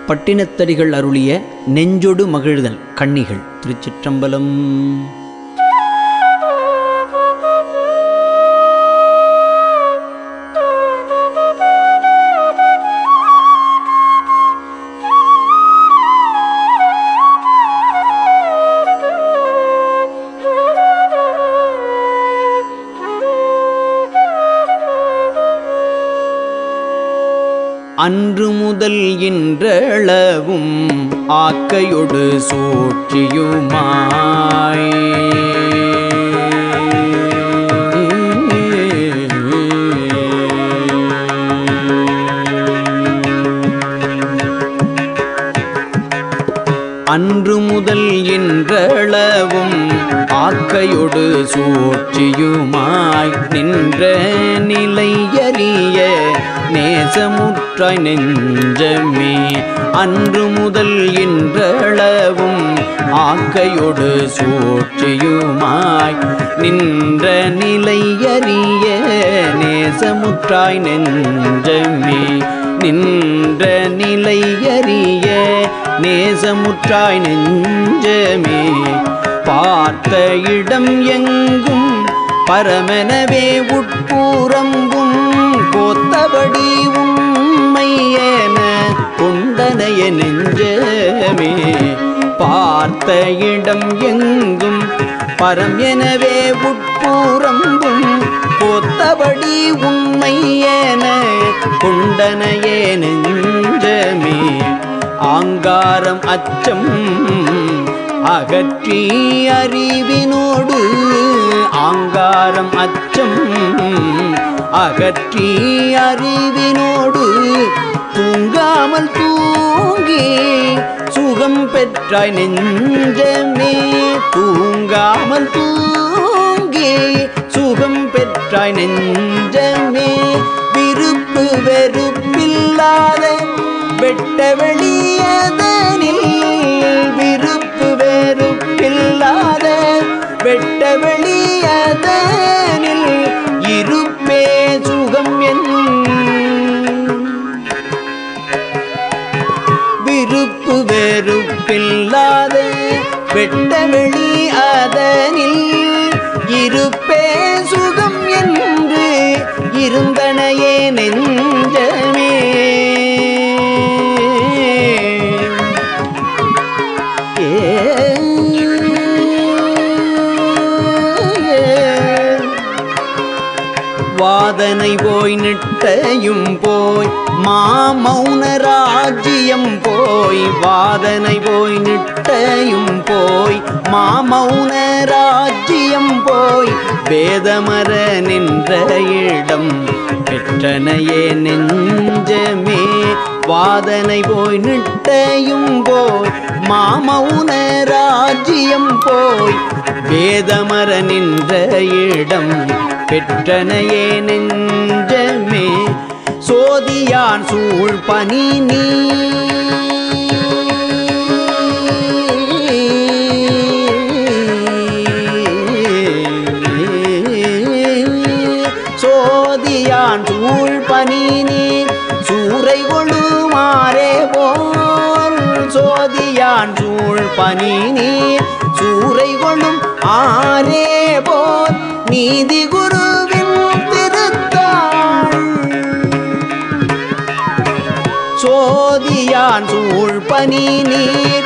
பட்டினத்தடிகள் அருளிய நெஞ்சொடு மகிழ்தல் கன்னிகள் திருச்சிற்றம்பலம் அன்று முதல் இன்றளவும் ஆக்கையொடு சூழ்ச்சியுமாய் அன்று முதல் இன்றளவும் ஆக்கையொடு சூழ்ச்சியுமாய் நின்ற நிலையறிய நேசமுற்றாய் நெஞ்சமே அன்று முதல் இன்றளவும் ஆக்கையொடு சூழ்ச்சியுமாய் நின்ற நிலையறிய நேசமுற்றாய் நெஞ்சமே நின்ற நிலையறிய நேசமுற்றாய் நெஞ்சமே பார்த்த இடம் எங்கும் பரமனவே உட்பூரங்கும் கோத்தபடி உண்மையென கொண்டனைய நெஞ்சமே பார்த்த இடம் எங்கும் பரம் எனவே உட்பூரங்கும் கோத்தபடி உண்மையென கொண்டனையே நெஞ்சமே ஆங்காரம் அச்சம் அகற்றி அறிவினோடு ஆங்காரம் அச்சம் அகற்றி அறிவினோடு தூங்காமல் தூங்கி சுகம் பெற்றாய் நெஞ்சமே தூங்காமல் தூங்கி சுகம் பெற்றாய் நெஞ்சமே விருப்பு வெறுப்பில்லாத வெட்ட வெளியதனில் விருப்பு வெறுப்பில்லாத வெட்ட வெளியதனில் இருப்பே சுகம் என் விருப்பு வெறுப்பில்லாத வெட்ட வெளி அதனில் இருப்பே சுகம் என்று இருந்தனையே நெஞ்சமே வாதனை போய் நிட்டையும் போய் மாமௌன ராஜ்யம் போய் வாதனை போய் நிட்டையும் போய் மாமௌன ராஜ்யம் போய் வேதமர நின்ற இடம் பெற்றனையே நெஞ்சமே வாதனை போய் நிட்டையும் போய் மாமௌன ராஜ்யம் போய் வேதமர நின்ற இடம் பெற்றனையே நெஞ்சமே சோதியான் சூழ் பனி நீ சோதியான் சூழ் பனி நீர் சூறை கொழுமாறே போல் சோதியான் சூழ் பனி நீர் சூறை கொள்ளும் ஆரே போல் நீதி குருவின் திருத்தாள் சோதியான் சூழ் பனி நீர்